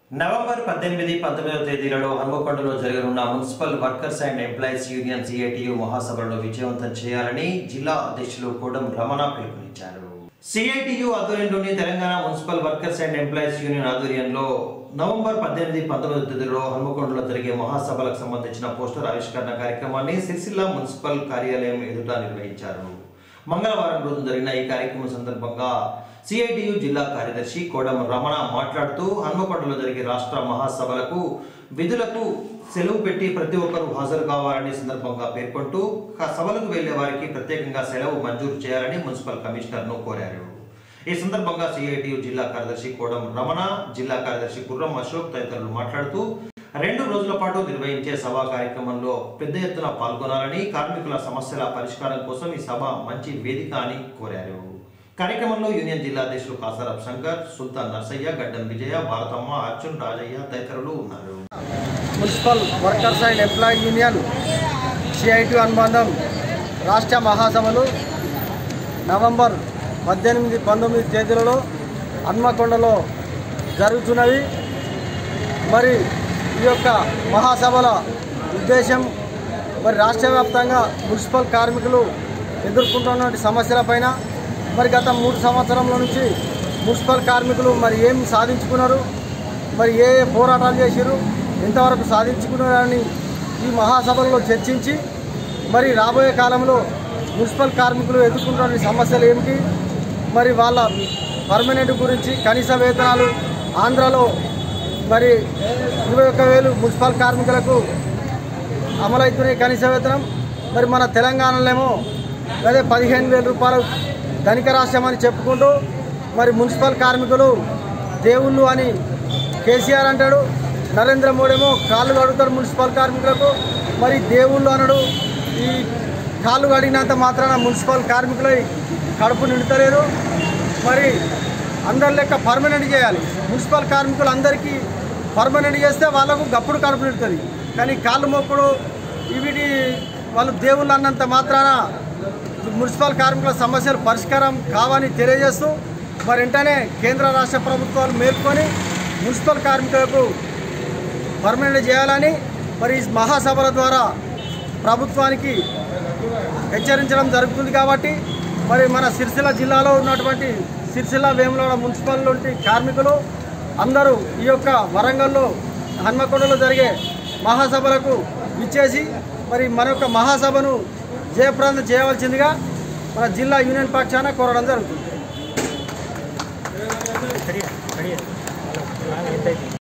November పద్దెనిమిది పంతొమ్మిదవ తేదీలలో హన్మకొండలో జరగనున్న municipal workers and employees union CITU మహాసభలను విజయవంతం చేయాలని జిల్లా అధ్యక్షులు కోడం రమణ పిలుపునిచ్చారు సిఐటియు ఆధ్వర్యంలోని Telangana municipal workers and employees union ఆధ్వర్యంలో నవంబర్ పద్దెనిమిది పంతొమ్మిదవ తేదీలో హన్మకొండలో జరిగే మహాసభలకు సంబంధించిన పోస్టర్ ఆవిష్కరణ కార్యక్రమాన్ని సిరిసిల్ల మున్సిపల్ కార్యాలయం ఎదుట నిర్వహించారు మంగళవారం రోజు జరిగిన ఈ కార్యక్రమం సందర్భంగా సిఐటియు జిల్లా కార్యదర్శి కోడం రమణ మాట్లాడుతూ హన్మకొండలో జరిగే రాష్ట్ర మహాసభలకు విధులకు సెలవు పెట్టి ప్రతి ఒక్కరూ హాజరు కావాలని సందర్భంగా పేర్కొంటూ క- సభలకు వెళ్లే వారికి ప్రత్యేకంగా సెలవు మంజూరు చేయాలని మున్సిపల్ కమిషనర్ను కోరారు ఈ సందర్భంగా సిఐటియు జిల్లా కార్యదర్శి కోడం రమణ జిల్లా కార్యదర్శి గుర్రం అశోక్ తదితరులు మాట్లాడుతూ రెండు రోజుల పాటు నిర్వహించే సభా కార్యక్రమంలో పెద్ద ఎత్తున పాల్గొనాలని కార్మికుల సమస్యల పరిష్కారం కోసం ఈ సభ మంచి వేదిక అని కోరారు కార్యక్రమంలో యూనియన్ జిల్లా అధ్యక్షులు కాసారప్ శంకర్ సుల్తాన్ నర్సయ్య గడ్డం విజయ భారతమ్మ అర్జున్ రాజయ్య తదితరులు ఉన్నారు municipal workers and employee union CIT అనుబంధం రాష్ట్ర మహాసభలు నవంబర్ పద్దెనిమిది పంతొమ్మిది తేదీలలో హన్మకొండలో జరుగుతున్నవి మరి ఈ యొక్క మహాసభల ఉద్దేశం మరి రాష్ట్ర వ్యాప్తంగా మున్సిపల్ కార్మికులు ఎదుర్కొంటున్నటువంటి సమస్యలపైన మరి గత మూడు సంవత్సరంల నుంచి మున్సిపల్ కార్మికులు మరి ఏం సాధించుకున్నారు మరి ఏ ఏ పోరాటాలు చేశారు ఎంతవరకు సాధించుకున్నారని ఈ మహాసభల్లో చర్చించి మరి రాబోయే కాలంలో మున్సిపల్ కార్మికులు ఎదుర్కొంటున్న సమస్యలు ఏమిటి మరి వాళ్ళ పర్మనెంట్ గురించి కనీస వేతనాలు ఆంధ్రలో మరి ఇరవై ఒక్క వేలు మున్సిపల్ కార్మికులకు అమలవుతున్నాయి కనీస వేతనం మరి మన తెలంగాణలో అదే పదిహేను వేల రూపాయలు ధనిక రాష్ట్రం అని చెప్పుకుంటూ మరి మున్సిపల్ కార్మికులు దేవుళ్ళు అని కేసీఆర్ అంటాడు నరేంద్ర మోడీ ఏమో కాళ్ళు కడుగుతారు మున్సిపల్ కార్మికులకు మరి దేవుళ్ళు అనడు ఈ కాళ్ళు కడిగినంత మాత్రాన మున్సిపల్ కార్మికులై కడుపు నిండుతలేదు మరి అందరి లెక్క పర్మనెంట్ చేయాలి మున్సిపల్ కార్మికులు అందరికీ పర్మనెంట్ చేస్తే వాళ్ళకు గప్పుడు కడుపు నిడుతుంది కానీ కాళ్ళు మొక్కుడు వీటి వాళ్ళు దేవుళ్ళు అన్నంత మాత్రాన మున్సిపల్ కార్మికుల సమస్యలు పరిష్కారం కావని తెలియజేస్తూ మరి వెంటనే కేంద్ర రాష్ట్ర ప్రభుత్వాలు మేల్కొని మున్సిపల్ కార్మికులకు పర్మనెంట్ చేయాలని మరి ఈ మహాసభల ద్వారా ప్రభుత్వానికి హెచ్చరించడం జరుగుతుంది కాబట్టి మరి మన సిరిసిల్ల జిల్లాలో ఉన్నటువంటి సిరిసిల్ల వేములవాడ మున్సిపల్ నుండి కార్మికులు అందరూ ఈ యొక్క వరంగల్లో హన్మకొండలో జరిగే మహాసభలకు ఇచ్చేసి మరి మన యొక్క మహాసభను జయప్రదం చేయవలసిందిగా మన జిల్లా యూనియన్ పక్షాన కోరడం జరుగుతుంది